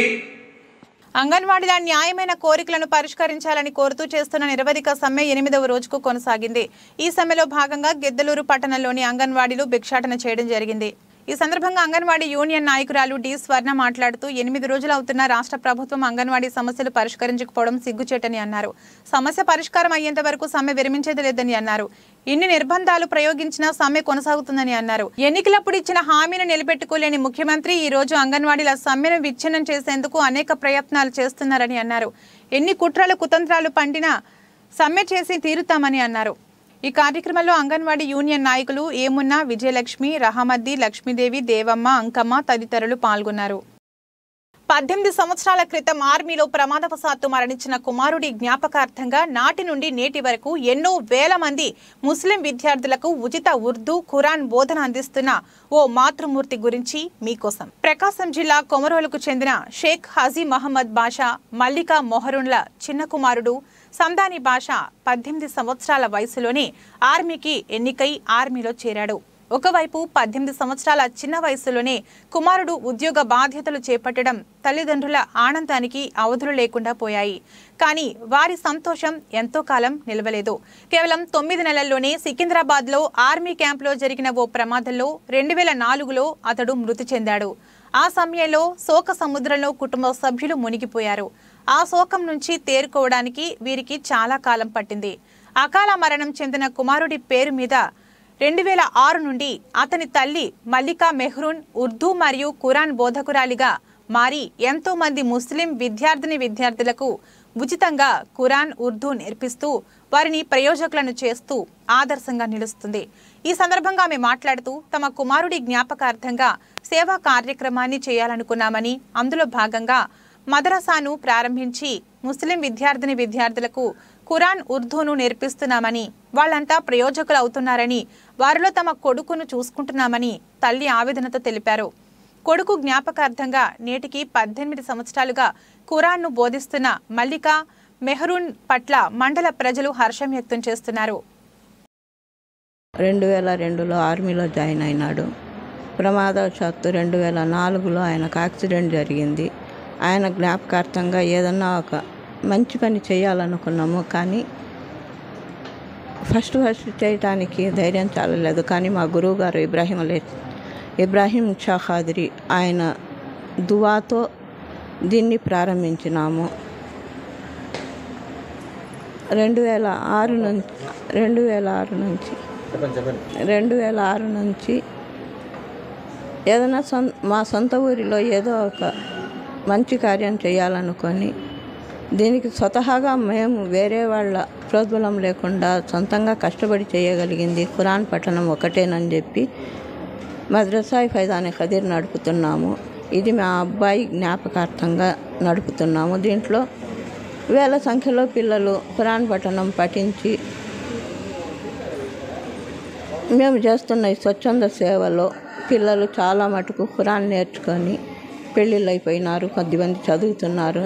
అంగన్వాడీల న్యాయమైన కోరికలను పరిష్కరించాలని కోరుతూ చేస్తున్న నిరవధిక సమ్మె ఎనిమిదవ రోజుకు కొనసాగింది ఈ సమ్మెలో భాగంగా గిద్దలూరు పట్టణంలోని అంగన్వాడీలు భిక్షాటన చేయడం జరిగింది ఈ సందర్భంగా అంగన్వాడీ యూనియన్ నాయకురాలు డి స్వర్ణ మాట్లాడుతూ ఎనిమిది రోజులు అవుతున్న రాష్ట్ర ప్రభుత్వం అంగన్వాడీ సమస్యలు పరిష్కరించకపోవడం సిగ్గుచేటని అన్నారు సమస్య పరిష్కారం అయ్యేంత వరకు సమ్మె విరమించేది లేదని అన్నారు ఇన్ని నిర్బంధాలు ప్రయోగించినా సమ్మె కొనసాగుతుందని అన్నారు ఎన్నికలప్పుడు ఇచ్చిన హామీని నిలబెట్టుకోలేని ముఖ్యమంత్రి ఈ రోజు అంగన్వాడీల సమ్మెను విచ్ఛిన్నం చేసేందుకు అనేక ప్రయత్నాలు చేస్తున్నారని అన్నారు ఎన్ని కుట్రలు కుతంత్రాలు పండినా సమ్మె చేసి తీరుతామని అన్నారు ఈ కార్యక్రమంలో అంగన్వాడీ యూనియన్ నాయకులు ఏమున్నా విజయలక్ష్మి రహమద్ది లక్ష్మీదేవి దేవమ్మ అంకమ్మ తదితరులు పాల్గొన్నారు పద్దెనిమిది సంవత్సరాల క్రితం ఆర్మీలో ప్రమాదవశాత్తు మరణించిన కుమారుడి జ్ఞాపకార్థంగా నాటి నుండి నేటి వరకు ఎన్నో వేల మంది ముస్లిం విద్యార్థులకు ఉచిత ఉర్దూ ఖురాన్ బోధన అందిస్తున్న ఓ మాతృమూర్తి గురించి మీకోసం ప్రకాశం జిల్లా కొమరోలుకు చెందిన షేక్ హజీ మహమ్మద్ బాషా మల్లికా మొహరున్ల చిన్న కుమారుడు సందాని బాషా పద్దెనిమిది సంవత్సరాల వయసులోనే ఆర్మీకి ఎన్నికై ఆర్మీలో చేరాడు ఒకవైపు పద్దెనిమిది సంవత్సరాల చిన్న వయసులోనే కుమారుడు ఉద్యోగ బాధ్యతలు చేపట్టడం తల్లిదండ్రుల ఆనందానికి అవధులు లేకుండా పోయాయి కానీ వారి సంతోషం ఎంతో కాలం నిలవలేదు కేవలం తొమ్మిది నెలల్లోనే సికింద్రాబాద్లో ఆర్మీ క్యాంప్లో జరిగిన ఓ ప్రమాదంలో రెండు వేల నాలుగులో అతడు మృతి చెందాడు ఆ సమయంలో శోక సముద్రంలో కుటుంబ సభ్యులు మునిగిపోయారు ఆ శోకం నుంచి తేరుకోవడానికి వీరికి చాలా కాలం పట్టింది అకాల మరణం చెందిన కుమారుడి పేరు మీద రెండు వేల ఆరు నుండి అతని తల్లి మల్లికా మెహ్రూన్ ఉర్దూ మరియు ఖురాన్ బోధకురాలిగా మారి ఎంతో మంది ముస్లిం విద్యార్థిని విద్యార్థులకు ఉచితంగా ఖురాన్ ఉర్దూ నేర్పిస్తూ వారిని ప్రయోజకులను చేస్తూ ఆదర్శంగా నిలుస్తుంది ఈ సందర్భంగా ఆమె మాట్లాడుతూ తమ కుమారుడి జ్ఞాపకార్థంగా సేవా కార్యక్రమాన్ని చేయాలనుకున్నామని అందులో భాగంగా మదరసాను ప్రారంభించి ముస్లిం విద్యార్థిని విద్యార్థులకు ఖురాన్ ఉర్దూను నేర్పిస్తున్నామని వాళ్ళంతా ప్రయోజకులు అవుతున్నారని వారిలో తమ కొడుకును చూసుకుంటున్నామని తల్లి ఆవేదనతో తెలిపారు కొడుకు జ్ఞాపకార్థంగా నేటికి పద్దెనిమిది సంవత్సరాలుగా ఖురాన్ను బోధిస్తున్న మల్లికా మెహరూన్ పట్ల మండల ప్రజలు హర్షం వ్యక్తం చేస్తున్నారు రెండు వేల రెండులో ఆర్మీలో జాయిన్ అయినాడు ప్రమాదవశాత్తు రెండు వేల నాలుగులో ఆయనకు యాక్సిడెంట్ జరిగింది ఆయన జ్ఞాపకార్థంగా ఏదన్నా ఒక మంచి పని చేయాలనుకున్నాము కానీ ఫస్ట్ ఫస్ట్ చేయటానికి ధైర్యం చాలలేదు కానీ మా గురువు గారు ఇబ్రాహీం అలే ఇబ్రాహీం షా ఖాదిరి ఆయన దువాతో దీన్ని ప్రారంభించినాము రెండు వేల ఆరు నుంచి రెండు వేల ఆరు నుంచి రెండు వేల ఆరు నుంచి ఏదైనా సొం మా సొంత ఊరిలో ఏదో ఒక మంచి కార్యం చేయాలనుకొని దీనికి స్వతహాగా మేము వేరే వాళ్ళ ప్రోద్బలం లేకుండా సొంతంగా కష్టపడి చేయగలిగింది ఖురాన్ పఠనం ఒకటేనని చెప్పి మద్రసాయి ఫైదాని ఖదీర్ నడుపుతున్నాము ఇది మా అబ్బాయి జ్ఞాపకార్థంగా నడుపుతున్నాము దీంట్లో వేల సంఖ్యలో పిల్లలు ఖురాన్ పఠనం పఠించి మేము చేస్తున్న ఈ స్వచ్ఛంద సేవలో పిల్లలు చాలా మటుకు ఖురాన్ నేర్చుకొని పెళ్ళిళ్ళు అయిపోయినారు కొద్దిమంది చదువుతున్నారు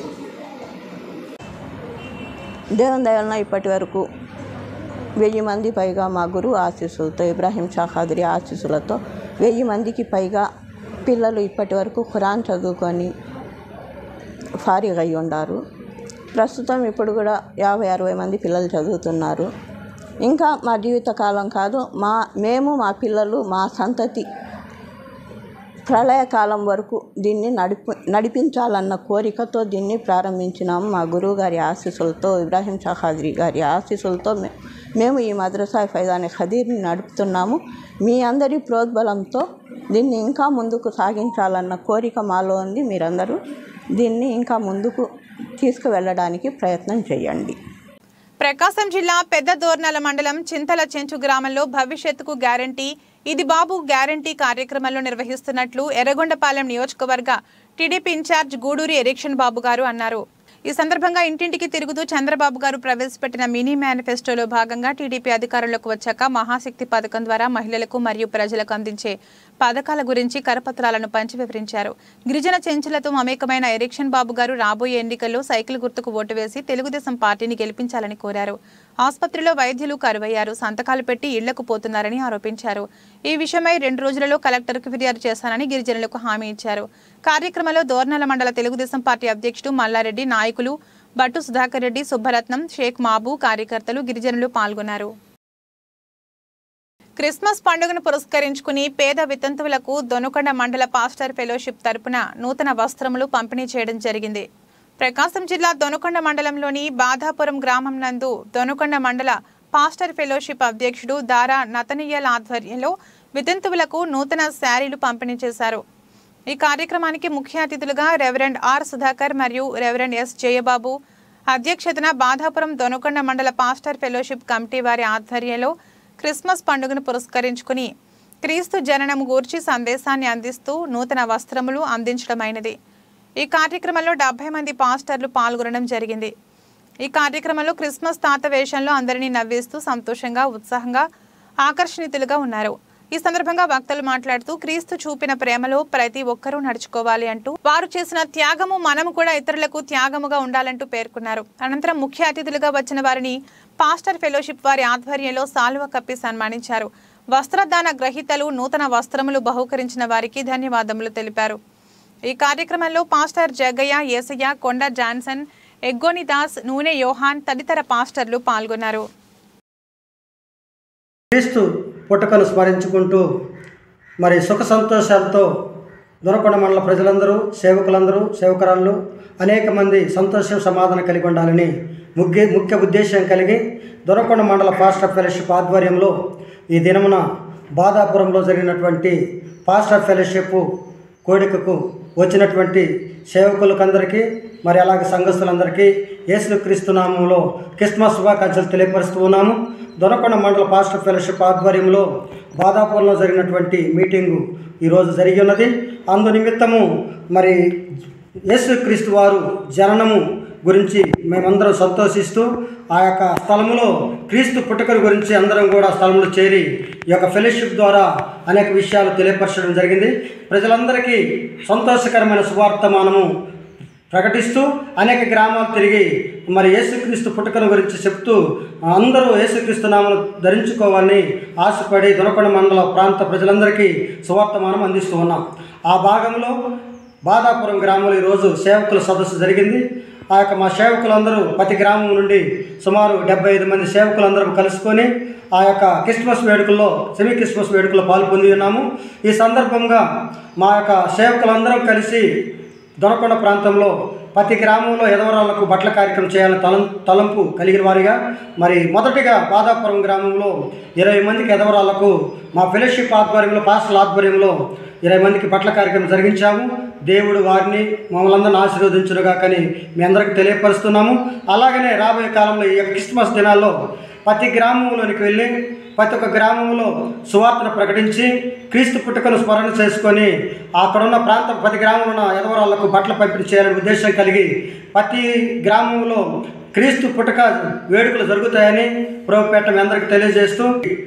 దేవుని దయవలన ఇప్పటి వరకు వెయ్యి మంది పైగా మా గురువు ఆశీస్సులతో ఇబ్రాహీం షా ఖాదిరి ఆశీస్సులతో వెయ్యి మందికి పైగా పిల్లలు ఇప్పటి వరకు ఖురాన్ చదువుకొని ఫారిగ్ అయి ఉన్నారు ప్రస్తుతం ఇప్పుడు కూడా యాభై అరవై మంది పిల్లలు చదువుతున్నారు ఇంకా మా జీవితకాలం కాదు మా మేము మా పిల్లలు మా సంతతి ప్రళయకాలం వరకు దీన్ని నడిపి నడిపించాలన్న కోరికతో దీన్ని ప్రారంభించినాము మా గురువు గారి ఆశీస్సులతో ఇబ్రాహీం షాఖాద్రి గారి ఆశీస్సులతో మే- మేము ఈ మద్రసా ఫైదాని ఖదీర్ని నడుపుతున్నాము మీ అందరి ప్రోద్బలంతో దీన్ని ఇంకా ముందుకు సాగించాలన్న కోరిక మాలో ఉంది మీరందరూ దీన్ని ఇంకా ముందుకు తీసుకువెళ్ళడానికి ప్రయత్నం చేయండి ప్రకాశం జిల్లా పెద్ద దోర్నల మండలం చింతల చెంచు గ్రామంలో భవిష్యత్తుకు గ్యారంటీ ఇది బాబు గ్యారంటీ కార్యక్రమంలో నిర్వహిస్తున్నట్లు ఎర్రగొండపాలెం నియోజకవర్గ టీడీపీ ఇన్ఛార్జ్ గూడూరి ఎరిక్షన్ బాబు గారు అన్నారు ఈ సందర్భంగా ఇంటింటికి తిరుగుతూ చంద్రబాబు గారు ప్రవేశపెట్టిన మినీ మేనిఫెస్టోలో భాగంగా టీడీపీ అధికారంలోకి వచ్చాక మహాశక్తి పథకం ద్వారా మహిళలకు మరియు ప్రజలకు అందించే పథకాల గురించి కరపత్రాలను పంచి వివరించారు గిరిజన చెంచులతో మమేకమైన ఎరిక్షన్ బాబు గారు రాబోయే ఎన్నికల్లో సైకిల్ గుర్తుకు ఓటు వేసి తెలుగుదేశం పార్టీని గెలిపించాలని కోరారు ఆసుపత్రిలో వైద్యులు కరువయ్యారు సంతకాలు పెట్టి ఇళ్లకు పోతున్నారని ఆరోపించారు ఈ విషయమై రెండు రోజులలో కలెక్టర్కు ఫిర్యాదు చేస్తానని గిరిజనులకు హామీ ఇచ్చారు కార్యక్రమంలో దోర్నల మండల తెలుగుదేశం పార్టీ అధ్యక్షుడు మల్లారెడ్డి నాయకులు బట్టు సుధాకర్ రెడ్డి సుబ్బరత్నం షేక్ మాబు కార్యకర్తలు గిరిజనులు పాల్గొన్నారు క్రిస్మస్ పండుగను పురస్కరించుకుని పేద వితంతువులకు దొనకొండ మండల పాస్టర్ ఫెలోషిప్ తరపున నూతన వస్త్రములు పంపిణీ చేయడం జరిగింది ప్రకాశం జిల్లా దొనకొండ మండలంలోని బాధాపురం గ్రామం నందు దొనకొండ మండల పాస్టర్ ఫెలోషిప్ అధ్యక్షుడు దారా నతనియల్ ఆధ్వర్యంలో వితంతువులకు నూతన శారీలు పంపిణీ చేశారు ఈ కార్యక్రమానికి ముఖ్య అతిథులుగా రెవరెండ్ ఆర్ సుధాకర్ మరియు రెవరెండ్ ఎస్ జయబాబు అధ్యక్షతన బాధాపురం దొనకొండ మండల పాస్టర్ ఫెలోషిప్ కమిటీ వారి ఆధ్వర్యంలో క్రిస్మస్ పండుగను పురస్కరించుకుని క్రీస్తు జననం గూర్చి సందేశాన్ని అందిస్తూ నూతన వస్త్రములు అందించడమైనది ఈ కార్యక్రమంలో డెబ్బై మంది పాస్టర్లు పాల్గొనడం జరిగింది ఈ కార్యక్రమంలో క్రిస్మస్ తాత వేషంలో అందరినీ నవ్విస్తూ సంతోషంగా ఉత్సాహంగా ఆకర్షణీతులుగా ఉన్నారు ఈ సందర్భంగా వక్తలు మాట్లాడుతూ క్రీస్తు చూపిన ప్రేమలో ప్రతి ఒక్కరూ నడుచుకోవాలి అంటూ వారు చేసిన త్యాగము మనము కూడా ఇతరులకు త్యాగముగా ఉండాలంటూ పేర్కొన్నారు అనంతరం ముఖ్య అతిథులుగా వచ్చిన వారిని పాస్టర్ ఫెలోషిప్ వారి ఆధ్వర్యంలో సాలువ కప్పి సన్మానించారు వస్త్రదాన గ్రహీతలు నూతన వస్త్రములు బహుకరించిన వారికి ధన్యవాదములు తెలిపారు ఈ కార్యక్రమంలో పాస్టర్ జగ్గయ్య ఏసయ్య కొండ జాన్సన్ ఎగ్గోని దాస్ నూనె యోహాన్ తదితర పాస్టర్లు పాల్గొన్నారు క్రీస్తు పుట్టుకను స్మరించుకుంటూ మరి సుఖ సంతోషాలతో దొరకొండ మండల ప్రజలందరూ సేవకులందరూ సేవకురాళ్ళు అనేక మంది సంతోషం సమాధానం కలిగి ఉండాలని ముఖ్య ముఖ్య ఉద్దేశం కలిగి దొరకొండ మండల పాస్టర్ ఫెలోషిప్ ఆధ్వర్యంలో ఈ దినమున బాదాపురంలో జరిగినటువంటి పాస్టర్ ఫెలోషిప్ కోడికకు వచ్చినటువంటి సేవకులకందరికీ మరి అలాగే సంఘస్థులందరికీ యేసుక్రీస్తు నామంలో క్రిస్మస్ శుభాకాంక్షలు తెలియపరుస్తూ ఉన్నాము దొనకొండ మండల పాస్టర్ ఫెలోషిప్ ఆధ్వర్యంలో బాదాపూర్లో జరిగినటువంటి మీటింగు ఈరోజు జరిగి ఉన్నది అందు నిమిత్తము మరి యేసుక్రీస్తు వారు జననము గురించి మేమందరం సంతోషిస్తూ ఆ యొక్క స్థలములో క్రీస్తు పుట్టుకల గురించి అందరం కూడా స్థలంలో చేరి ఈ యొక్క ఫెలోషిప్ ద్వారా అనేక విషయాలు తెలియపరచడం జరిగింది ప్రజలందరికీ సంతోషకరమైన సువార్తమానము ప్రకటిస్తూ అనేక గ్రామాలు తిరిగి మరి యేసుక్రీస్తు పుట్టుకను గురించి చెప్తూ అందరూ యేసుక్రీస్తు నామను ధరించుకోవాలని ఆశపడి దొనకొండ మండల ప్రాంత ప్రజలందరికీ సువార్తమానం అందిస్తూ ఉన్నాం ఆ భాగంలో బాదాపురం గ్రామంలో ఈరోజు సేవకుల సదస్సు జరిగింది ఆ యొక్క మా సేవకులందరూ ప్రతి గ్రామం నుండి సుమారు డెబ్బై ఐదు మంది సేవకులందరం కలుసుకొని ఆ యొక్క క్రిస్మస్ వేడుకల్లో సెమీ క్రిస్మస్ వేడుకల్లో పాల్పొంది ఉన్నాము ఈ సందర్భంగా మా యొక్క సేవకులందరం కలిసి దొనకొండ ప్రాంతంలో ప్రతి గ్రామంలో ఎదవరాళ్లకు బట్టల కార్యక్రమం చేయాలని తలం తలంపు కలిగిన వారిగా మరి మొదటిగా బాదాపురం గ్రామంలో ఇరవై మందికి ఎదవరాళ్లకు మా ఫెలోషిప్ ఆధ్వర్యంలో పాస్టల్ ఆధ్వర్యంలో ఇరవై మందికి బట్టల కార్యక్రమం జరిగించాము దేవుడు వారిని మమ్మల్ని అందరిని ఆశీర్వదించునుగా కానీ మీ అందరికీ తెలియపరుస్తున్నాము అలాగనే రాబోయే కాలంలో ఈ యొక్క క్రిస్మస్ దినాల్లో ప్రతి గ్రామంలోనికి వెళ్ళి ప్రతి ఒక్క గ్రామంలో సువార్తను ప్రకటించి క్రీస్తు పుట్టుకను స్మరణ చేసుకొని అక్కడ ఉన్న ప్రాంతం ప్రతి గ్రామంలో ఉన్న ఎదవరాళ్లకు బట్టలు పంపిణీ చేయాలనే ఉద్దేశం కలిగి ప్రతి గ్రామంలో క్రీస్తు పుట్టుక వేడుకలు జరుగుతాయని ప్రభుపేట మీ అందరికీ తెలియజేస్తూ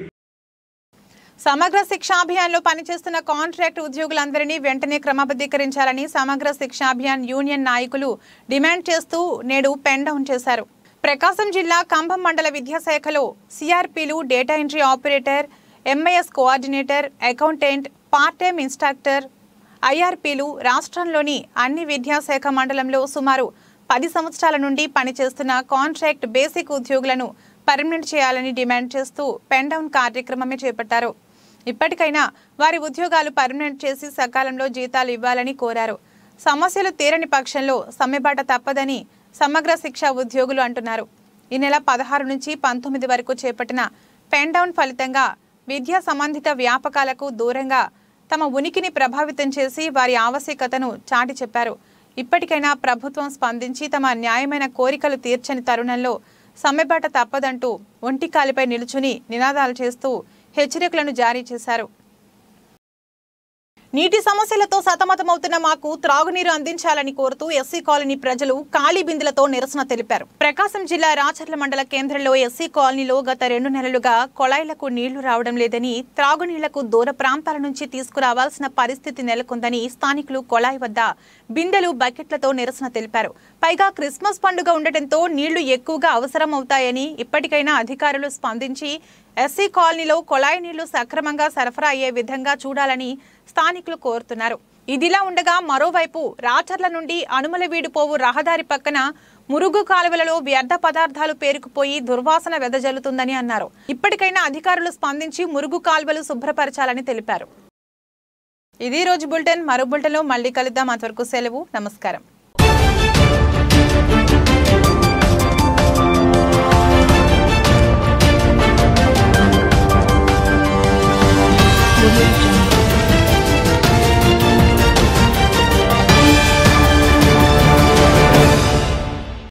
సమగ్ర శిక్షా అభియాన్లో పనిచేస్తున్న కాంట్రాక్ట్ ఉద్యోగులందరినీ వెంటనే క్రమబద్ధీకరించాలని సమగ్ర శిక్షా అభియాన్ యూనియన్ నాయకులు డిమాండ్ చేస్తూ నేడు పెన్ డౌన్ చేశారు ప్రకాశం జిల్లా కంభం మండల విద్యాశాఖలో సిఆర్పీలు data entry operator MIS coordinator accountant part time instructor ఐఆర్పీలు రాష్ట్రంలోని అన్ని విద్యాశాఖ మండలంలో సుమారు పది సంవత్సరాల నుండి పనిచేస్తున్న కాంట్రాక్ట్ బేసిక్ ఉద్యోగులను పర్మనెంట్ చేయాలని డిమాండ్ చేస్తూ పెన్ డౌన్ కార్యక్రమమే చేపట్టారు ఇప్పటికైనా వారి ఉద్యోగాలు పర్మనెంట్ చేసి సకాలంలో జీతాలు ఇవ్వాలని కోరారు సమస్యలు తీరని పక్షంలో సమ్మెబాట తప్పదని సమగ్ర శిక్ష ఉద్యోగులు అంటున్నారు ఈ నెల పదహారు నుంచి పంతొమ్మిది వరకు చేపట్టిన పెన్ డౌన్ ఫలితంగా విద్యా సంబంధిత వ్యాపకాలకు దూరంగా తమ ఉనికిని ప్రభావితం చేసి వారి ఆవశ్యకతను చాటి చెప్పారు ఇప్పటికైనా ప్రభుత్వం స్పందించి తమ న్యాయమైన కోరికలు తీర్చని తరుణంలో సమ్మెబాట తప్పదంటూ ఒంటికాలిపై నిలుచుని నినాదాలు చేస్తూ హెచ్చరికలను జారీ చేశారు నీటి సమస్యలతో సతమతమవుతున్న మాకు త్రాగునీరు అందించాలని కోరుతూ ఎస్సీ కాలనీ ప్రజలు ఖాళీ బిందెలతో నిరసన తెలిపారు ప్రకాశం జిల్లా రాచర్ల మండల కేంద్రంలో ఎస్సీ కాలనీలో గత రెండు నెలలుగా కొళాయిలకు నీళ్లు రావడం లేదని త్రాగునీళ్లకు దూర ప్రాంతాల నుంచి తీసుకురావాల్సిన పరిస్థితి నెలకొందని స్థానికులు కొళాయి వద్ద బిందెలు బకెట్లతో నిరసన తెలిపారు పైగా క్రిస్మస్ పండుగ ఉండటంతో నీళ్లు ఎక్కువగా అవసరం అవుతాయని ఇప్పటికైనా అధికారులు స్పందించి ఎస్సీ కాలనీలో కొళాయి నీళ్లు సక్రమంగా సరఫరా అయ్యే విధంగా చూడాలని స్థానికులు కోరుతున్నారు ఇదిలా ఉండగా మరోవైపు రాచర్ల నుండి అనుమలవీడుపోవు రహదారి పక్కన మురుగు కాలువలలో వ్యర్థ పదార్థాలు పేరుకుపోయి దుర్వాసన వెదజల్లుతుందని అన్నారు ఇప్పటికైనా అధికారులు స్పందించి మురుగు కాలువలు శుభ్రపరచాలని తెలిపారు ఇది ఈ రోజు బులెటిన్ మరో బులెటిన్లో మళ్ళీ కలుద్దాం అంతవరకు సెలవు నమస్కారం